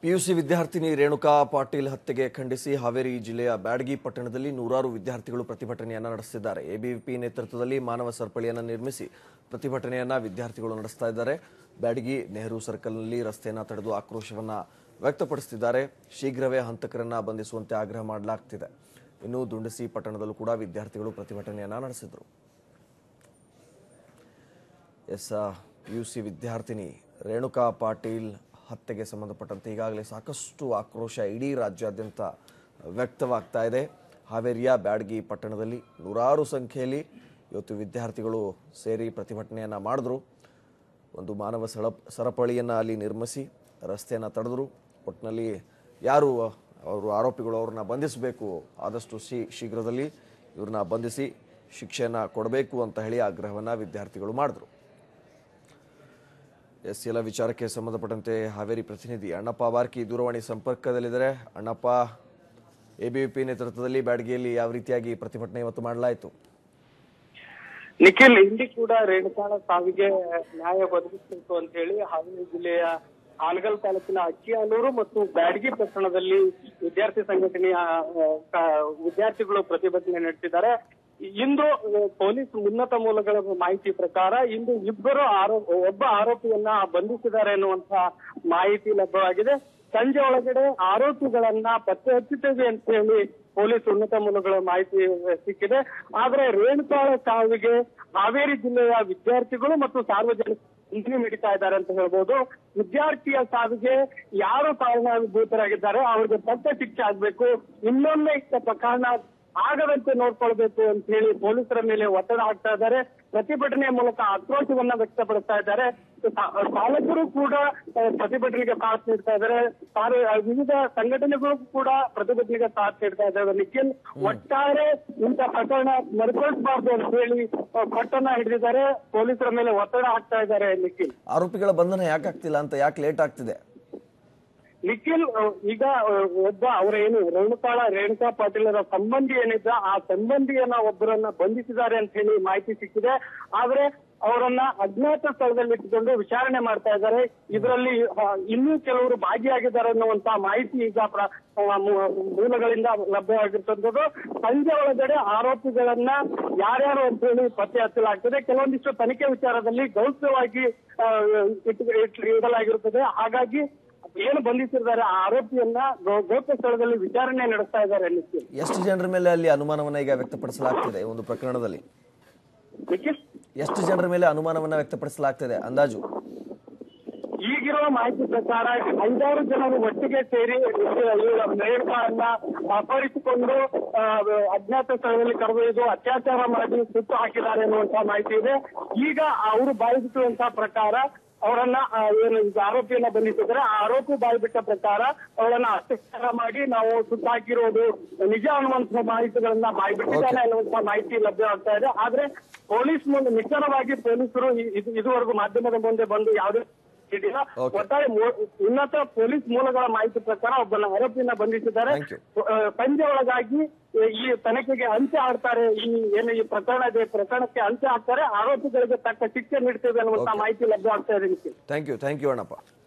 PUC ವಿದ್ಯಾರ್ಥಿನಿ ರೇಣುಕಾ ಪಾಟೀಲ್ ಹತ್ಯೆಗೆ ಖಂಡಿಸಿ ಹಾವೇರಿ ಜಿಲ್ಲೆಯ ಬ್ಯಾಡಗಿ ಪಟ್ಟಣದಲ್ಲಿ ನೂರಾರು ವಿದ್ಯಾರ್ಥಿಗಳು ಪ್ರತಿಭಟನೆಯನ್ನ ನಡೆಸಿದ್ದಾರೆ ಎಬಿವಿಪಿ ನೇತೃತ್ವದಲ್ಲಿ ಮಾನವ ಸರಪಳಿಯನ್ನು ನಿರ್ಮಿಸಿ ಪ್ರತಿಭಟನೆಯನ್ನ ವಿದ್ಯಾರ್ಥಿಗಳು ನಡೆಸ್ತಾ ಇದ್ದಾರೆ ಬ್ಯಾಡಗಿ ನೆಹರು ಸರ್ಕಲ್ನಲ್ಲಿ ರಸ್ತೆಯನ್ನ ತಡೆದು ಆಕ್ರೋಶವನ್ನ ವ್ಯಕ್ತಪಡಿಸುತ್ತಿದ್ದಾರೆ ಶೀಘ್ರವೇ ಹಂತಕರನ್ನ ಬಂಧಿಸುವಂತೆ ಆಗ್ರಹ ಮಾಡಲಾಗ್ತಿದೆ ಇನ್ನು ದುಂಡಸಿ ಪಟ್ಟಣದಲ್ಲೂ ಕೂಡ ವಿದ್ಯಾರ್ಥಿಗಳು ಪ್ರತಿಭಟನೆಯನ್ನ ನಡೆಸಿದರು ಎಸ್ ಪಿಯುಸಿ ವಿದ್ಯಾರ್ಥಿನಿ ರೇಣುಕಾ ಪಾಟೀಲ್ ಹತ್ಯೆಗೆ ಸಂಬಂಧಪಟ್ಟಂತೆ ಈಗಾಗಲೇ ಸಾಕಷ್ಟು ಆಕ್ರೋಶ ಇಡೀ ರಾಜ್ಯಾದ್ಯಂತ ವ್ಯಕ್ತವಾಗ್ತಾ ಇದೆ ಹಾವೇರಿಯ ಬ್ಯಾಡಗಿ ಪಟ್ಟಣದಲ್ಲಿ ನೂರಾರು ಸಂಖ್ಯೆಯಲ್ಲಿ ಇವತ್ತು ವಿದ್ಯಾರ್ಥಿಗಳು ಸೇರಿ ಪ್ರತಿಭಟನೆಯನ್ನು ಮಾಡಿದ್ರು ಒಂದು ಮಾನವ ಸಳ ಸರಪಳಿಯನ್ನು ಅಲ್ಲಿ ನಿರ್ಮಿಸಿ ರಸ್ತೆಯನ್ನು ತಡೆದ್ರು ಒಟ್ಟಿನಲ್ಲಿ ಯಾರು ಅವರು ಆರೋಪಿಗಳು ಅವ್ರನ್ನ ಬಂಧಿಸಬೇಕು ಆದಷ್ಟು ಶೀ ಶೀಘ್ರದಲ್ಲಿ ಇವ್ರನ್ನ ಬಂಧಿಸಿ ಶಿಕ್ಷೆಯನ್ನು ಕೊಡಬೇಕು ಅಂತ ಹೇಳಿ ಆಗ್ರಹವನ್ನು ವಿದ್ಯಾರ್ಥಿಗಳು ಮಾಡಿದ್ರು ಎಸ್ ಎಲ್ಲ ವಿಚಾರಕ್ಕೆ ಸಂಬಂಧಪಟ್ಟಂತೆ ಹಾವೇರಿ ಪ್ರತಿನಿಧಿ ಅಣ್ಣಪ್ಪ ಬಾರ್ಕಿ ದೂರವಾಣಿ ಸಂಪರ್ಕದಲ್ಲಿದ್ದಾರೆ ಅಣ್ಣಪ್ಪ ಎಬಿವಿಪಿ ನೇತೃತ್ವದಲ್ಲಿ ಬ್ಯಾಡಗಿಯಲ್ಲಿ ಯಾವ ರೀತಿಯಾಗಿ ಪ್ರತಿಭಟನೆ ಇವತ್ತು ಮಾಡಲಾಯಿತು ನಿಖಿಲ್ ಇಲ್ಲಿ ಕೂಡ ರೇಣುಕಾಳ ಸಾವಿಗೆ ನ್ಯಾಯ ಒದಗಿಸಬೇಕು ಅಂತ ಹೇಳಿ ಹಾವೇರಿ ಜಿಲ್ಲೆಯ ಹಾನಗಲ್ ತಾಲೂಕಿನ ಅಕ್ಕಿಯಾನೂರು ಮತ್ತು ಬ್ಯಾಡಗಿ ಪಟ್ಟಣದಲ್ಲಿ ವಿದ್ಯಾರ್ಥಿ ಸಂಘಟನೆಯ ಆ, ಕ- ವಿದ್ಯಾರ್ಥಿಗಳು ಪ್ರತಿಭಟನೆ ನಡೆಸಿದ್ದಾರೆ ಇಂದು ಆ, ಪೊಲೀಸ್ ಉನ್ನತ ಮೂಲಗಳ ಮಾಹಿತಿ ಪ್ರಕಾರ ಇಂದು ಇಬ್ಬರು ಆರೋಪ ಒಬ್ಬ ಆರೋಪಿಯನ್ನ ಬಂಧಿಸಿದ್ದಾರೆ ಎನ್ನುವಂತ ಮಾಹಿತಿ ಲಭ್ಯವಾಗಿದೆ ಸಂಜೆ ಒಳಗಡೆ ಆರೋಪಿಗಳನ್ನ ಪತ್ತೆ ಹಚ್ಚುತ್ತೇವೆ ಅಂತ ಹೇಳಿ ಪೊಲೀಸ್ ಉನ್ನತ ಮೂಲಗಳ ಮಾಹಿತಿ ಸಿಕ್ಕಿದೆ ಆದ್ರೆ ರೇಣುಕಾಳ ಸಾವಿಗೆ ಹಾವೇರಿ ಜಿಲ್ಲೆಯ ವಿದ್ಯಾರ್ಥಿಗಳು ಮತ್ತು ಸಾರ್ವಜನಿಕ ಖಂಡನೆ ನೀಡ್ತಾ ಇದ್ದಾರೆ ಅಂತ ಹೇಳ್ಬೋದು ವಿದ್ಯಾರ್ಥಿಯ ಸಾವಿಗೆ ಯಾರು ಕಾರಣಭೂತರಾಗಿದ್ದಾರೆ ಅವ್ರಿಗೆ ತಕ್ಕ ಶಿಕ್ಷೆ ಆಗ್ಬೇಕು ಇನ್ನೊಮ್ಮೆ ಇಂಥ ಪ್ರಕರಣ ಆಗದಂತೆ ನೋಡ್ಕೊಳ್ಬೇಕು ಅಂತ ಹೇಳಿ ಪೊಲೀಸರ ಮೇಲೆ ಒತ್ತಡ ಹಾಕ್ತಾ ಇದ್ದಾರೆ ಪ್ರತಿಭಟನೆಯ ಮೂಲಕ ಆಕ್ರೋಶವನ್ನ ವ್ಯಕ್ತಪಡಿಸ್ತಾ ಇದ್ದಾರೆ ಸಾ- ಪಾಲಕರು ಕೂಡ ಆ, ಪ್ರತಿಭಟನೆಗೆ ಸಾಥ್ ನೀಡ್ತಾ ಇದ್ದಾರೆ ಸಾರು- ಆ, ವಿವಿಧ ಸಂಘಟನೆಗಳು ಕೂಡ ಪ್ರತಿಭಟನೆಗೆ ಸಾಥ್ ನೀಡ್ತಾ ಇದ್ದಾರೆ ನಿಖಿಲ್ ಒಟ್ಟಾರೆ ಇಂಥ ಪ್ರಕರಣ ಮರುಕಳಿಸಬಾರ್ದು ಅಂತ ಹೇಳಿ ಆ, ಪಟ್ಟನ್ನ ಹಿಡಿದಿದ್ದಾರೆ ಪೊಲೀಸರ ಮೇಲೆ ಒತ್ತಡ ಹಾಕ್ತಾ ಇದ್ದಾರೆ ನಿಖಿಲ್ ಆರೋಪಿಗಳ ಬಂಧನ ಯಾಕೆ ಆಗ್ತಿಲ್ಲ ಅಂತ ಯಾಕೆ ಲೇಟ್ ಆಗ್ತಿದೆ ನಿಖಿಲ್ ಅಹ್, ಈಗ ಅಹ್, ಒಬ್ಬ ಅವರ ಏನು ರೇಣುಕಾಳ ರೇಣುಕಾ ಪಾಟೀಲರ ಸಂಬಂಧಿ ಏನಿದ್ದ ಆ ಸಂಬಂಧಿಯನ್ನ ಒಬ್ಬರನ್ನ ಬಂಧಿಸಿದ್ದಾರೆ ಅಂತ ಹೇಳಿ ಮಾಹಿತಿ ಸಿಕ್ಕಿದೆ ಆದ್ರೆ ಅವರನ್ನ ಅಜ್ಞಾತ ಸ್ಥಳದಲ್ಲಿ ಇಟ್ಟುಕೊಂಡು ವಿಚಾರಣೆ ಮಾಡ್ತಾ ಇದ್ದಾರೆ ಇದರಲ್ಲಿ ಅಹ್, ಇನ್ನೂ ಕೆಲವರು ಭಾಗಿಯಾಗಿದ್ದಾರೆ ಅನ್ನುವಂತ ಮಾಹಿತಿ ಈಗ ಪ್ರ- ಅಹ್, ಮೂ- ಮೂಲಗಳಿಂದ ಲಭ್ಯವಾಗಿರ್ತಕ್ಕಂಥದ್ದು ಸಂಜೆ ಒಳಗಡೆ ಆರೋಪಿಗಳನ್ನ ಯಾರ್ಯಾರು ಅಂತ ಹೇಳಿ ಪತ್ತೆ ಹಚ್ಚಲಾಗ್ತದೆ ಕೆಲವೊಂದಿಷ್ಟು ತನಿಖೆ ವಿಚಾರದಲ್ಲಿ ಗೌಪ್ಯವಾಗಿ ಅಹ್, ಇಟ್ಟು- ಇಟ್ಟು- ಇಡಲಾಗಿರುತ್ತದೆ ಹಾಗಾಗಿ ಏನು ಬಂಧಿಸಿದ್ದಾರೆ ಆ ಆರೋಪಿಯನ್ನ ಗೋ- ಗೌಪ್ಯ ಸ್ಥಳದಲ್ಲಿ ವಿಚಾರಣೆ ನಡೆಸ್ತಾ ಇದ್ದಾರೆ ನಿಖಿಲ್ ಎಷ್ಟು ಜನರ ಮೇಲೆ ಅಲ್ಲಿ ಅನುಮಾನವನ್ನ ಈಗ ವ್ಯಕ್ತಪಡಿಸಲಾಗ್ತಿದೆ ಈ ಒಂದು ಪ್ರಕರಣದಲ್ಲಿ ನಿಖಿಲ್ ಎಷ್ಟು ಜನರ ಮೇಲೆ ಅನುಮಾನವನ್ನ ವ್ಯಕ್ತಪಡಿಸಲಾಗ್ತಿದೆ ಅಂದಾಜು ಈಗಿರುವ ಮಾಹಿತಿ ಪ್ರಕಾರ ಐದಾರು ಜನರು ಒಟ್ಟಿಗೆ ಸೇರಿ ರೇಣುಕಾರನ್ನ ಅಪಹರಿಸಿಕೊಂಡು ಆ, ಅಜ್ಞಾತ ಸ್ಥಳದಲ್ಲಿ ಕರೆದೊಯ್ದು ಅತ್ಯಾಚಾರ ಮಾಡಿ ಸುಟ್ಟು ಹಾಕಿದ್ದಾರೆ ಎನ್ನುವಂತ ಮಾಹಿತಿ ಇದೆ ಈಗ ಅವರು ಬಾಯಿ ಬಿಟ್ಟುವಂತಹ ಪ್ರಕಾರ ಅವರನ್ನ ಆ, ಏನು ಈಗ ಆರೋಪಿಯನ್ನ ಬಂಧಿಸಿದ್ರೆ ಆ ಆರೋಪಿ ಬಾಯಿ ಬಿಟ್ಟ ಪ್ರಕಾರ ಅವರನ್ನ ಅತ್ಯಾಚಾರ ಮಾಡಿ ನಾವು ಸುಟ್ಟು ಹಾಕಿರೋದು ನಿಜ ಅನ್ನುವಂತ ಮಾಹಿತಿಗಳನ್ನ ಬಾಯಿ ಬಿಟ್ಟಿದ್ದಾನೆ ಅನ್ನುವಂತ ಮಾಹಿತಿ ಲಭ್ಯವಾಗ್ತಾ ಇದೆ ಆದ್ರೆ ಪೊಲೀಸ್ ಮುಂದೆ ನಿಖರವಾಗಿ ಪೊಲೀಸರು ಇ- ಇದು- ಇದುವರೆಗೂ ಮಾಧ್ಯಮದ ಮುಂದೆ ಬಂದು ಯಾವುದೇ ಇದಿಲ್ಲ. Okay. ಒಟ್ಟಾರೆ ಮೂ- ಉನ್ನತ ಪೊಲೀಸ್ ಮೂಲಗಳ ಮಾಹಿತಿ ಪ್ರಕಾರ ಒಬ್ಬನ ಆರೋಪಿಯನ್ನ ಬಂಧಿಸಿದ್ದಾರೆ Thank you. ಆ, ಸಂಜೆ ಒಳಗಾಗಿ ಈ ತನಿಖೆಗೆ ಅಂತ್ಯ ಹಾಡ್ತಾರೆ ಈ ಏನು ಈ ಪ್ರಕರಣ ಇದೆ ಪ್ರಕರಣಕ್ಕೆ ಅಂತ್ಯ ಹಾಕ್ತಾರೆ ಆರೋಪಿಗಳಿಗೆ ತಕ್ಕ ಶಿಕ್ಷೆ ನೀಡ್ತೇವೆ ಅನ್ನುವಂತ Okay. ಮಾಹಿತಿ ಲಭ್ಯ ಆಗ್ತಾ ಇದೆ Nikhil. Thank you thank you Annappa